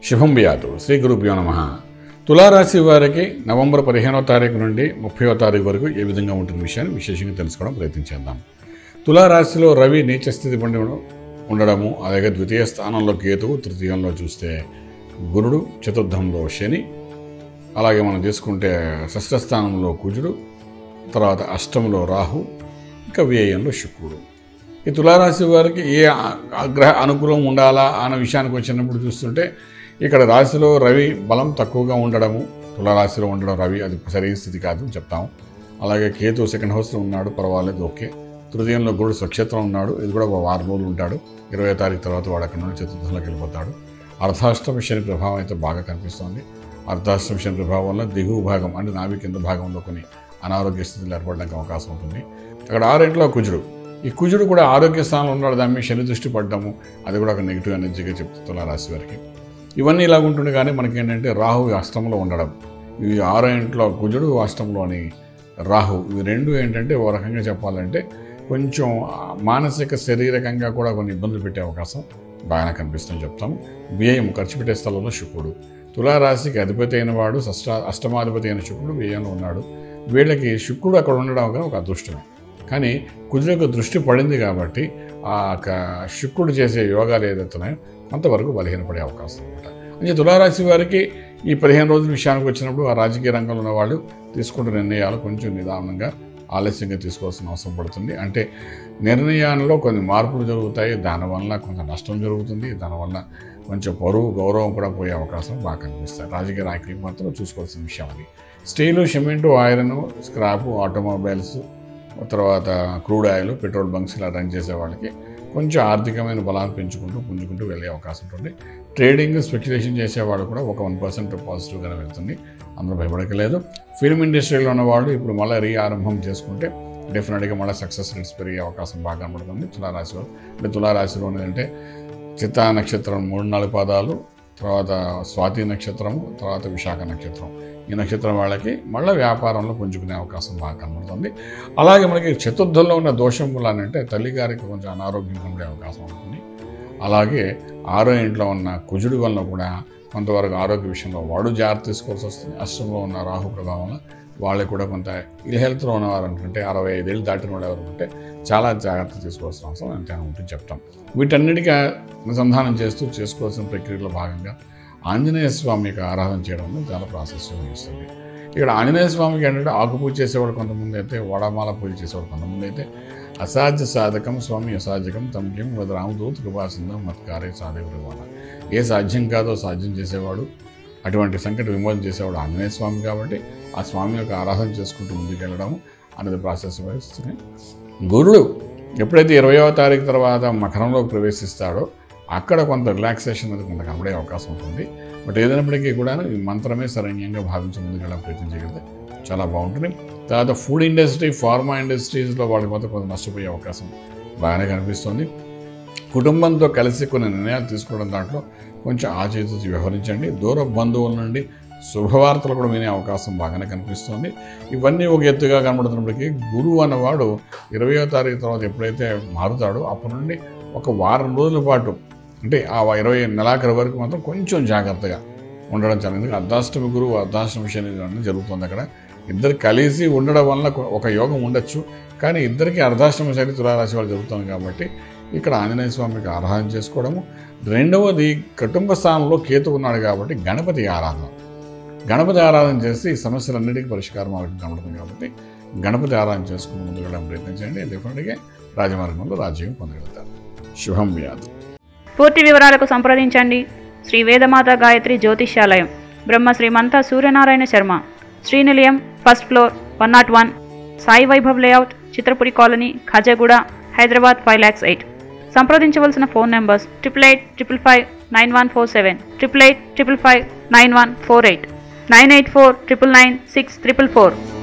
శుభం వ్యాతు శ్రీ గురుభ్యో నమ తులారాశి వారికి నవంబర్ పదిహేనవ తారీఖు నుండి ముప్పైవ తారీఖు వరకు ఏ విధంగా ఉంటుంది విషయాన్ని విశేషంగా తెలుసుకోవడం ప్రయత్నించేద్దాం తులారాశిలో రవి నీచస్థితి పండి ఉండడము అలాగే ద్వితీయ స్థానంలో కేతువు తృతీయంలో చూస్తే గురుడు చతుర్థంలో శని అలాగే మనం తీసుకుంటే షష్ఠ స్థానంలో కుజుడు తర్వాత అష్టంలో రాహు ఇంకా వ్యయంలో శుక్రుడు ఈ తులారాశి వారికి ఏ ఆ- ఆ గ్రహ అనుకూలం ఉండాలా అన్న విషయానికి వచ్చినప్పుడు చూస్తుంటే ఇక్కడ రాశిలో రవి బలం తక్కువగా ఉండడము తులారాశిలో ఉండడం రవి అది సరైన స్థితి కాదు అని చెప్తాము అలాగే కేతు సెకండ్ హౌస్లో ఉన్నాడు పర్వాలేదు ఓకే తృతీయంలో గురుడు స్వక్షేత్రం ఉన్నాడు ఇది కూడా ఒక వారం రోజులు ఉంటాడు ఇరవై తారీఖు తర్వాత వాడు అక్కడ నుండి చతుర్థంలోకి వెళ్ళిపోతాడు అర్ధాష్టమ శని ప్రభావం అయితే బాగా కనిపిస్తోంది అర్ధాష్టమ శని ప్రభావం వల్ల దిగువ భాగం అంటే నాభి కింద భాగంలో కొన్ని అనారోగ్య స్థితులు ఏర్పడడానికి అవకాశం ఉంటుంది అక్కడ ఆరింట్లో కుజుడు ఈ కుజుడు కూడా ఆరోగ్య స్థానంలో ఉన్నాడు దాని మీద శని దృష్టి పడ్డము అది కూడా ఒక నెగిటివ్ ఎనర్జీగా చెప్తున్నా రాశి వారికి ఇవన్నీ ఇలాగ ఉంటుంది కానీ మనకి ఏంటంటే రాహు అష్టంలో ఉండడం ఇవి ఆరో ఇంట్లో కుజుడు అష్టంలోని రాహు ఇవి రెండు ఏంటంటే ఓ రకంగా చెప్పాలంటే కొంచెం ఆ, మానసిక శారీరకంగా కూడా కొన్ని ఇబ్బందులు పెట్టే అవకాశం బాగానే కనిపిస్తుందని చెప్తాము వ్యయం ఖర్చు పెట్టే స్థలంలో శుక్రుడు తులారాశికి అధిపతి అయిన వాడు షష్ట అష్టమాధిపతి అయిన శుక్రుడు వ్యయంలో ఉన్నాడు వీళ్ళకి శుక్రుడు అక్కడ ఉండడం కూడా ఒక అదృష్టమే కానీ కుజుడు యొక్క దృష్టి పడింది కాబట్టి ఆ యొక్క శుక్రుడు చేసే యోగాలు ఏదైతున్నాయో కొంతవరకు బలహీనపడే అవకాశం అనమాట అంటే తులారాశి వారికి ఈ పదిహేను రోజుల విషయానికి వచ్చినప్పుడు ఆ రాజకీయ రంగంలో ఉన్న వాళ్ళు తీసుకుంటున్న నిర్ణయాలు కొంచెం నిదానంగా ఆలస్యంగా తీసుకోవాల్సిన అవసరం పడుతుంది అంటే నిర్ణయాల్లో కొన్ని మార్పులు జరుగుతాయి దానివల్ల కొంత నష్టం జరుగుతుంది దానివల్ల కొంచెం పరువు గౌరవం కూడా పోయే అవకాశం బాగా కనిపిస్తాయి రాజకీయ నాయకులకు మాత్రం చూసుకోవాల్సిన విషయం అది steel cement iron scrap automobiles తర్వాత క్రూడ్ ఆయిల్ పెట్రోల్ బంక్స్ ఇలా రన్ చేసే వాళ్ళకి కొంచెం ఆర్థికమైన బలాన్ని పెంచుకుంటూ పుంజుకుంటూ వెళ్ళే అవకాశం ఉంటుంది ట్రేడింగ్ స్పెక్యులేషన్ చేసేవాళ్ళు కూడా ఒక వన్ పర్సెంట్ పాజిటివ్గానే వెళ్తుంది అందరూ భయపడకలేదు ఫిల్మ్ ఇండస్ట్రీలో ఉన్న వాళ్ళు ఇప్పుడు మళ్ళీ రీ ఆరంభం చేసుకుంటే డెఫినెట్గా మళ్ళీ సక్సెస్ రేట్స్ పెరిగే అవకాశం బాగా కనబడుతుంది తులారాశిలో అంటే తులారాశిలో అంటే చిత్తా నక్షత్రం మూడు నాలుగు పాదాలు తర్వాత స్వాతి నక్షత్రము తర్వాత విశాఖ నక్షత్రం ఈ నక్షత్రం వాళ్ళకి మళ్ళీ వ్యాపారంలో పుంజుకునే అవకాశం బాగా కనబడుతుంది అలాగే మనకి చతుర్థంలో ఉన్న దోషం వల్ల అంటే తల్లిగారికి కొంచెం అనారోగ్యం కనబడే అవకాశం ఉంటుంది అలాగే ఆరో ఇంట్లో ఉన్న కుజుడి వలన కూడా కొంతవరకు ఆరోగ్య విషయంలో వాడు జాగ్రత్త తీసుకోవాల్సి వస్తుంది అష్టంలో ఉన్న రాహు ప్రభావం వల్ల వాళ్ళకి కూడా కొంత ఇల్ హెల్త్లో ఉన్నవారు అనుకుంటే అరవై ఐదేళ్ళు దాటిన వాళ్ళు ఎవరు ఉంటే చాలా జాగ్రత్త తీసుకోవాల్సిన అవసరం ఎంతైనా ఉంటుంది చెప్తాం వీటన్నిటికీ అనుసంధానం చేస్తూ చేసుకోవాల్సిన ప్రక్రియలో భాగంగా ఆంజనేయ స్వామి యొక్క ఆరాధన చేయడం అనేది చాలా ప్రాశస్యం వహిస్తుంది ఇక్కడ ఆంజనేయ స్వామికి ఏంటంటే ఆకు పూజ చేసేవాడు కొంతమంది అయితే వడమాల పూజ చేసేవాడు కొంతమంది అయితే అసాధ్య సాధకం స్వామి అసాధ్యకం తమకేం వద రామదూత్ కృపాసిందం మత్కారే సాధేవాడు ఏ సాధ్యం కాదో సాధ్యం చేసేవాడు అటువంటి సంకట విమోచన చేసేవాడు ఆంజనేయ స్వామి కాబట్టి ఆ స్వామి యొక్క ఆరాధన చేసుకుంటూ ముందుకెళ్ళడం అనేది ప్రాసెస్ వహిస్తుంది గురుడు ఎప్పుడైతే ఇరవయవ తారీఖు తర్వాత మకరంలోకి ప్రవేశిస్తాడో అక్కడ కొంత రిలాక్సేషన్ అనేది కొంత కనబడే అవకాశం ఉంటుంది బట్ ఏదైనప్పటికీ కూడా ఈ మంత్రమే సరైనంగా భావించి ముందుకెళ్ళడం ప్రయత్నం చేయగలిగితే చాలా బాగుంటుంది తర్వాత ఫుడ్ ఇండస్ట్రీ ఫార్మా ఇండస్ట్రీస్లో వాళ్ళకి మాత్రం కొంత నష్టపోయే అవకాశం బాగానే కనిపిస్తుంది కుటుంబంతో కలిసి కొన్ని నిర్ణయాలు తీసుకోవడం దాంట్లో కొంచెం ఆచితూచి వ్యవహరించండి దూర బంధువుల నుండి శుభవార్తలు కూడా వినే అవకాశం బాగానే కనిపిస్తుంది ఇవన్నీ ఒక ఎత్తుగా కనబడుతున్నప్పటికీ గురువు అన్నవాడు ఇరవయో తారీఖు తర్వాత ఎప్పుడైతే మారుతాడో అప్పటి నుండి ఒక వారం రోజుల పాటు అంటే ఆ ఇరవై నెలాఖరు వరకు మాత్రం కొంచెం జాగ్రత్తగా ఉండడం చాలా ఎందుకంటే అర్ధాష్టమి గురువు అర్ధాష్టమి శని అనేది జరుగుతుంది అక్కడ ఇద్దరు కలిసి ఉండడం వల్ల ఒక యోగం ఉండొచ్చు కానీ ఇద్దరికి అర్ధాష్టమి శని తులారాశి వాళ్ళు జరుగుతుంది కాబట్టి ఇక్కడ ఆంజనేయ స్వామికి ఆరాధన చేసుకోవడము రెండవది కుటుంబ స్థానంలో కేతు ఉన్నాడు కాబట్టి గణపతి ఆరాధన గణపతి ఆరాధన చేసి ఈ సమస్యలన్నిటికీ పరిష్కార మార్గం కనబడుతుంది కాబట్టి గణపతి ఆరాధన చేసుకుని ముందుకెళ్ళడం ప్రయత్నించండి డెఫినెట్గా రాజమార్గంలో రాజ్యం పొందగలుగుతారు శుభం వ్యాధి పూర్తి వివరాలకు సంప్రదించండి Shri Vedamata Gayatri Jyotishyalayam Brahma Shrimanta Suryanarayana Sharma Srinilayam first floor one nought one Sai Vaibhav layout Chitrapuri colony Khajaguda Hyderabad five lakhs eight సంప్రదించవలసిన phone numbers triple eight triple five nine one four seven triple eight triple five nine one four eight nine eight four triple nine six triple four